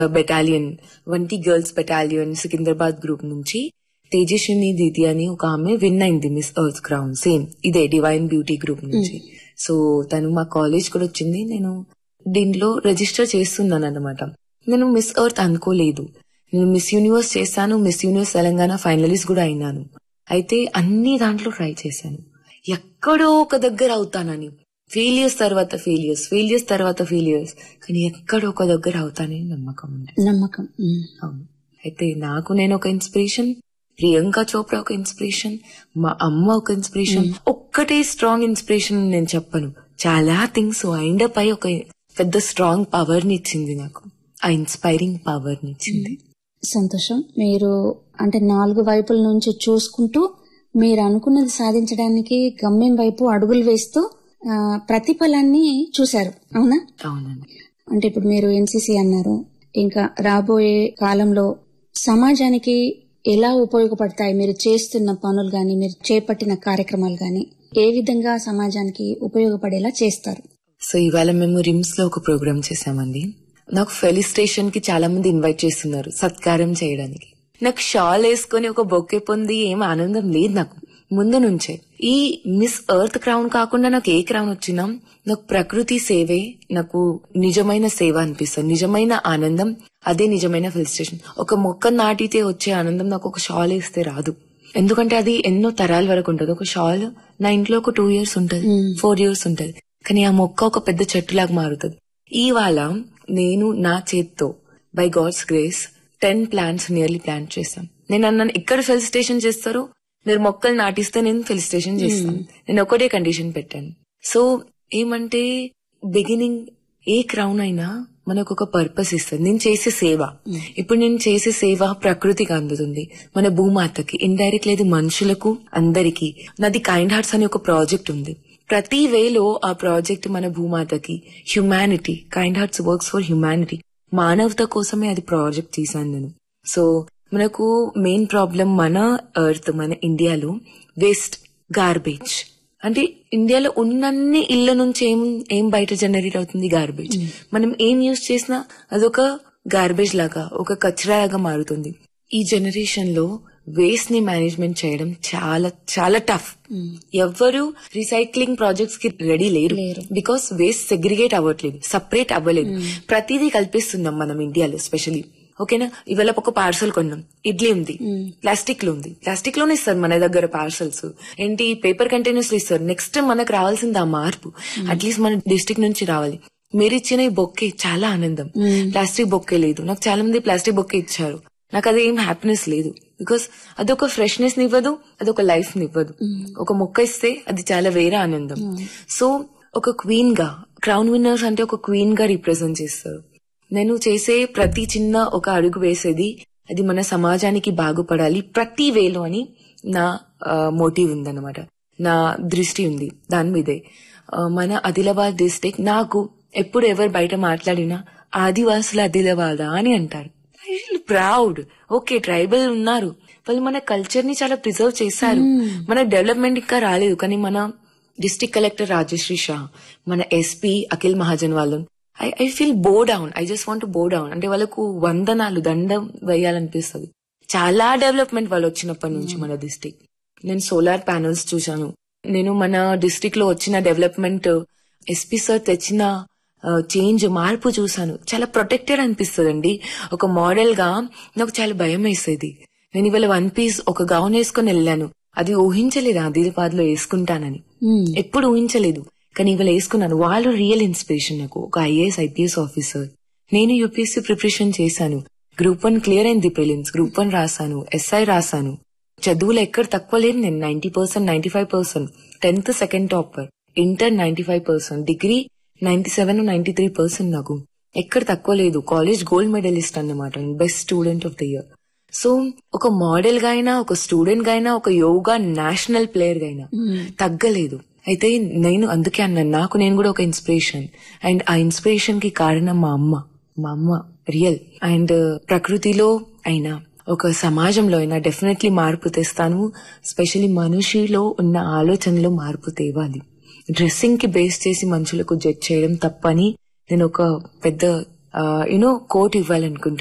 Battalion వంటి girls battalion Secunderabad group నుంచి తేజస్విని దీది అని ఒక ఆమె విన్ అయింది మిస్ ఎర్త్ క్రౌన్ సేమ్ ఇదే డివైన్ బ్యూటీ గ్రూప్ నుంచి సో తను మా కాలేజ్ కూడా వచ్చింది నేను దీంట్లో రిజిస్టర్ చేస్తున్నాను అనమాట నేను మిస్ ఎర్త్ అనుకోలేదు నేను మిస్ యూనివర్స్ చేశాను మిస్ యూనివర్స్ తెలంగాణ ఫైనలిస్ట్ కూడా అయినాను అయితే అన్ని దాంట్లో ట్రై చేశాను ఎక్కడో ఒక దగ్గర అవుతానని ఫెయిలియర్స్ తర్వాత ఫెయిలియర్స్ ఫెయిలియర్స్ తర్వాత ఫెయిలియర్స్ కానీ ఎక్కడో ఒక దగ్గర అవుతానని నమ్మకం ఉంది నమ్మకం ఉమ్. అవును అయితే నాకు నేను ఒక ఇన్స్పిరేషన్ ప్రియాంక చోప్రా ఒక ఇన్స్పిరేషన్ మా అమ్మ ఒక ఇన్స్పిరేషన్ ఒక్కటే స్ట్రాంగ్ ఇన్స్పిరేషన్ అని నేను చెప్పను చాలా థింగ్స్ వైండ్ అప్ అయి ఒక పెద్ద స్ట్రాంగ్ పవర్ ని ఇచ్చింది నాకు ఆ ఇన్స్పైరింగ్ పవర్ ని ఇచ్చింది సంతోషం మీరు అంటే నాలుగు వైపుల నుంచి చూసుకుంటూ మీరు అనుకున్నది సాధించడానికి గమ్యం వైపు అడుగులు వేస్తూ ఆ, ప్రతిఫలాన్ని చూశారు అవునా అవునండి అంటే ఇప్పుడు మీరు ఎన్సీసీ అన్నారు ఇంకా రాబోయే కాలంలో సమాజానికి ఎలా ఉపయోగపడతాయి మీరు చేస్తున్న పనులు గాని మీరు చేపట్టిన కార్యక్రమాలు గాని ఏ విధంగా సమాజానికి ఉపయోగపడేలా చేస్తారు సో ఇవాళ మేము రిమ్స్ లో ఒక ప్రోగ్రామ్ చేసామండి నాకు ఫెలిస్టేషన్ కి చాలా మంది ఇన్వైట్ చేస్తున్నారు సత్కారం చేయడానికి నాకు షాల్ వేసుకొని ఒక బొక్కే పొంది ఏం ఆనందం లేదు నాకు ముందు నుంచే ఈ మిస్ ఎర్త్ క్రౌన్ కాకుండా నాకు ఏ క్రౌన్ వచ్చినా నాకు ప్రకృతి సేవే నాకు నిజమైన సేవ అనిపిస్తుంది నిజమైన ఆనందం అదే నిజమైన ఫెలిస్టేషన్ ఒక మొక్క నాటితే వచ్చే ఆనందం నాకు ఒక షాల్ వేస్తే రాదు ఎందుకంటే అది ఎన్నో తరాల వరకు ఉంటది ఒక షాల్ నా ఇంట్లో ఒక టూ ఇయర్స్ ఉంటది ఫోర్ ఇయర్స్ ఉంటది కానీ ఆ మొక్క ఒక పెద్ద చెట్టులాగా మారుతుంది ఇవాళ నేను నా చేత్తో by God's grace ten plants nearly plant చేశాను నేను అన్నాను ఎక్కడ ఫెలిసిటేషన్ చేస్తారో మీరు మొక్కలు నాటిస్తే నేను ఫెలిసిటేషన్ చేస్తాను నేను ఒకటే కండిషన్ పెట్టాను సో ఏమంటే బిగినింగ్ ఏ క్రౌన్ అయినా మనకు ఒక పర్పస్ ఇస్తుంది నేను చేసే సేవ ఇప్పుడు నేను చేసే సేవ ప్రకృతికి అందుతుంది మన భూమాతకి ఇండైరెక్ట్ లేదు మనుషులకు అందరికి నాది కైండ్ హార్ట్స్ అనే ఒక ప్రాజెక్ట్ ఉంది ప్రతి వేలో ఆ ప్రాజెక్ట్ మన భూమాతకి humanity kind hearts works for humanity మానవత కోసమే అది ప్రాజెక్ట్ తీసాను నేను సో మనకు మెయిన్ ప్రాబ్లం మన ఎర్త్ మన ఇండియాలో వేస్ట్ గార్బేజ్ అంటే ఇండియాలో ఉన్నన్ని ఇళ్ల నుంచి ఏం ఏం బయట జనరేట్ అవుతుంది గార్బేజ్ మనం ఏం యూజ్ చేసినా అదొక గార్బేజ్ లాగా ఒక కచరా లాగా మారుతుంది ఈ జనరేషన్ లో వేస్ట్ ని మేనేజ్మెంట్ చేయడం చాలా చాలా టఫ్ ఎవ్వరు రీసైక్లింగ్ ప్రాజెక్ట్స్ కి రెడీ లేరు బికాస్ వేస్ట్ సెగ్రిగేట్ అవ్వట్లేదు సపరేట్ అవ్వలేదు ప్రతిదీ కల్పిస్తున్నాం మనం ఇండియాలో స్పెషలీ ఓకేనా ఇవాళ ఒక పార్సల్ కొన్నాం ఇడ్లీ ఉంది ప్లాస్టిక్ లో ఉంది ప్లాస్టిక్ లోనే ఇస్తారు మన దగ్గర పార్సల్స్ ఏంటి పేపర్ కంటైనర్స్ లో ఇస్తారు నెక్స్ట్ మనకు రావాల్సింది ఆ మార్పు అట్లీస్ట్ మన డిస్ట్రిక్ట్ నుంచి రావాలి మీరు ఇచ్చిన ఈ బొక్కే చాలా ఆనందం ప్లాస్టిక్ బొక్కే లేదు నాకు చాలా మంది ప్లాస్టిక్ బొక్కే ఇచ్చారు నాకు అది ఏం హ్యాపీనెస్ లేదు బికాస్ అదొక ఫ్రెష్నెస్ నివ్వదు అదొక లైఫ్ నివ్వదు ఒక మొక్క ఇస్తే అది చాలా వేరే ఆనందం సో ఒక క్వీన్ గా క్రౌన్ విన్నర్స్ అంటే ఒక క్వీన్ గా రిప్రజెంట్ చేస్తారు నేను చేసే ప్రతి చిన్న ఒక అడుగు వేసేది అది మన సమాజానికి బాగుపడాలి ప్రతి వేలో అని నా మోటివ్ ఉందన్నమాట నా దృష్టి ఉంది దాని మీదే ఆ, మన ఆదిలాబాద్ డిస్టిక్ నాకు ఎప్పుడు ఎవరు బయట మాట్లాడినా ఆదివాసుల ఆదిలాబాదా అని అంటారు I feel proud okay tribal ఉన్నారు వాళ్ళు మన కల్చర్ ని చాలా ప్రిజర్వ్ చేశారు మన డెవలప్మెంట్ ఇంకా రాలేదు కానీ మన డిస్ట్రిక్ట్ కలెక్టర్ రాజశ్రీ షా మన ఎస్పీ అఖిల్ మహాజన్ వాళ్ళు I I feel bow down I just want bow down అంటే వాళ్ళకు వందనాలు దండం వేయాలనిపిస్తుంది చాలా డెవలప్మెంట్ వాళ్ళు వచ్చినప్పటి నుంచి మన డిస్ట్రిక్ట్ నేను సోలార్ ప్యానల్స్ చూశాను నేను మన డిస్ట్రిక్ట్ లో వచ్చిన డెవలప్మెంట్ ఎస్పీ సార్ తెచ్చిన చేంజ్ మార్పు చూశాను చాలా ప్రొటెక్టెడ్ అనిపిస్తుందండి ఒక మోడల్ గా నాకు చాలా భయం వేసేది నేను ఇవాళ వన్ పీస్ ఒక గౌన్ వేసుకొని వెళ్ళాను అది ఊహించలేదు ఆదిలాబాద్ లో వేసుకుంటానని ఎప్పుడు ఊహించలేదు కానీ ఇవాళ వేసుకున్నాను వాళ్ళు రియల్ ఇన్స్పిరేషన్ నాకు ఒక ఐఏఎస్ ఐపీఎస్ ఆఫీసర్ నేను యూపీఎస్సీ ప్రిపరేషన్ చేశాను గ్రూప్ వన్ క్లియర్ అయింది ప్రిలిమ్స్ గ్రూప్ వన్ రాశాను ఎస్ఐ రాశాను చదువులు ఎక్కడ తక్కువ లేదు నేను ninety percent ninety five percent tenth second topper inter ninety five percent degree ninety seven ninety three percent నాకు ఎక్కడ తక్కువ లేదు కాలేజ్ గోల్డ్ మెడలిస్ట్ అన్నమాట best student of the year so ఒక మోడల్ గా అయినా ఒక స్టూడెంట్ గా అయినా ఒక యోగా నేషనల్ ప్లేయర్ గా అయినా తగ్గలేదు అయితే నేను అందుకే అన్నాను నాకు నేను కూడా ఒక ఇన్స్పిరేషన్ అండ్ ఆ ఇన్స్పిరేషన్ కి కారణం మా అమ్మ మా అమ్మ రియల్ అండ్ ప్రకృతిలో అయినా ఒక సమాజంలో అయినా డెఫినెట్లీ మార్పు తెస్తాను స్పెషల్లీ మనిషిలో ఉన్న ఆలోచనలో మార్పు తేవాలి డ్రెస్సింగ్ కి బేస్ చేసి మనుషులకు జడ్జ్ చేయడం తప్పని నేను ఒక పెద్ద యునో కోట్ ఇవ్వాలనుకుంటున్నాను